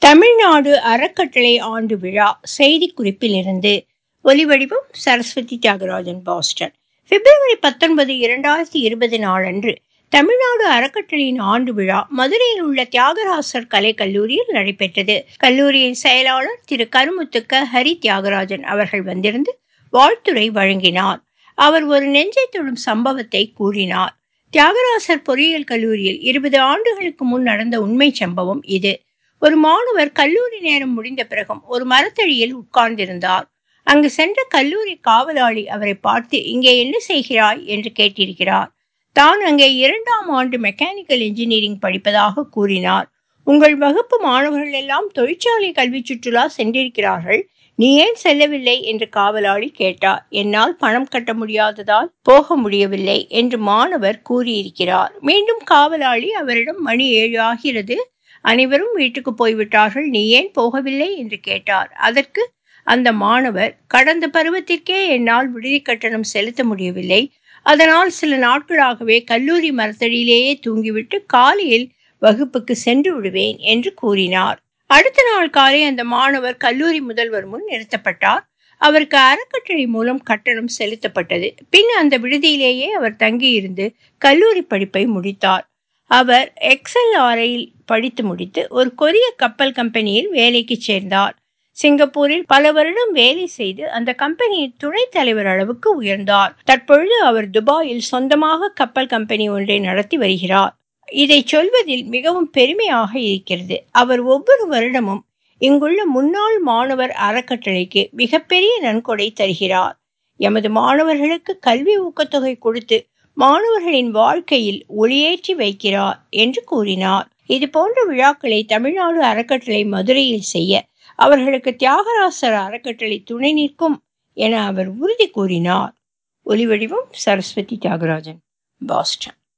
தமிழ்நாடு அறக்கட்டளை ஆண்டு விழா செய்திக்குறிப்பிலிருந்து ஒலிவடிவம் சரஸ்வதி தியாகராஜன் பாஸ்டன் பிப்ரவரி பத்தொன்பது இரண்டாயிரத்தி இருபது நாளன்று தமிழ்நாடு அறக்கட்டளையின் ஆண்டு விழா மதுரையில் உள்ள தியாகராசர் கலை கல்லூரியில் நடைபெற்றது கல்லூரியின் செயலாளர் திரு கருமுத்துக்க ஹரி தியாகராஜன் அவர்கள் வந்திருந்து வாழ்த்துரை வழங்கினார் அவர் ஒரு நெஞ்சை தொடும் சம்பவத்தை கூறினார் தியாகராசர் பொறியியல் கல்லூரியில் இருபது ஆண்டுகளுக்கு முன் நடந்த உண்மை சம்பவம் இது ஒரு மாணவர் கல்லூரி நேரம் முடிந்த பிறகும் ஒரு மரத்தடியில் உட்கார்ந்திருந்தார் அங்கு சென்ற கல்லூரி காவலாளி அவரை பார்த்து இங்கே என்ன செய்கிறாய் என்று கேட்டிருக்கிறார் தான் அங்கே இரண்டாம் ஆண்டு மெக்கானிக்கல் இன்ஜினியரிங் படிப்பதாக கூறினார் உங்கள் வகுப்பு மாணவர்கள் எல்லாம் தொழிற்சாலை கல்வி சுற்றுலா சென்றிருக்கிறார்கள் நீ ஏன் செல்லவில்லை என்று காவலாளி கேட்டார் என்னால் பணம் கட்ட முடியாததால் போக முடியவில்லை என்று மாணவர் கூறியிருக்கிறார் மீண்டும் காவலாளி அவரிடம் மணி ஏழு ஆகிறது அனைவரும் வீட்டுக்கு போய்விட்டார்கள் நீ ஏன் போகவில்லை என்று கேட்டார் அதற்கு அந்த மாணவர் கடந்த பருவத்திற்கே என்னால் விடுதி கட்டணம் செலுத்த முடியவில்லை அதனால் சில நாட்களாகவே கல்லூரி மரத்தடியிலேயே தூங்கிவிட்டு காலையில் வகுப்புக்கு சென்று விடுவேன் என்று கூறினார் அடுத்த நாள் காலை அந்த மாணவர் கல்லூரி முதல்வர் முன் நிறுத்தப்பட்டார் அவருக்கு அறக்கட்டளை மூலம் கட்டணம் செலுத்தப்பட்டது பின் அந்த விடுதியிலேயே அவர் தங்கியிருந்து கல்லூரி படிப்பை முடித்தார் அவர் எக்ஸ்எல்ஆர்ஐயில் படித்து முடித்து ஒரு கொரிய கப்பல் கம்பெனியில் வேலைக்கு சேர்ந்தார் சிங்கப்பூரில் பல வருடம் வேலை செய்து அந்த கம்பெனியின் துணைத் தலைவர் அளவுக்கு உயர்ந்தார் தற்பொழுது அவர் துபாயில் சொந்தமாக கப்பல் கம்பெனி ஒன்றை நடத்தி வருகிறார் இதை சொல்வதில் மிகவும் பெருமையாக இருக்கிறது அவர் ஒவ்வொரு வருடமும் இங்குள்ள முன்னாள் மாணவர் அறக்கட்டளைக்கு மிகப்பெரிய நன்கொடை தருகிறார் எமது மாணவர்களுக்கு கல்வி ஊக்கத்தொகை கொடுத்து மாணவர்களின் வாழ்க்கையில் ஒளியேற்றி வைக்கிறார் என்று கூறினார் இது போன்ற விழாக்களை தமிழ்நாடு அறக்கட்டளை மதுரையில் செய்ய அவர்களுக்கு தியாகராசர் அறக்கட்டளை துணை நிற்கும் என அவர் உறுதி கூறினார் ஒலிவடிவம் சரஸ்வதி தியாகராஜன் பாஸ்டன்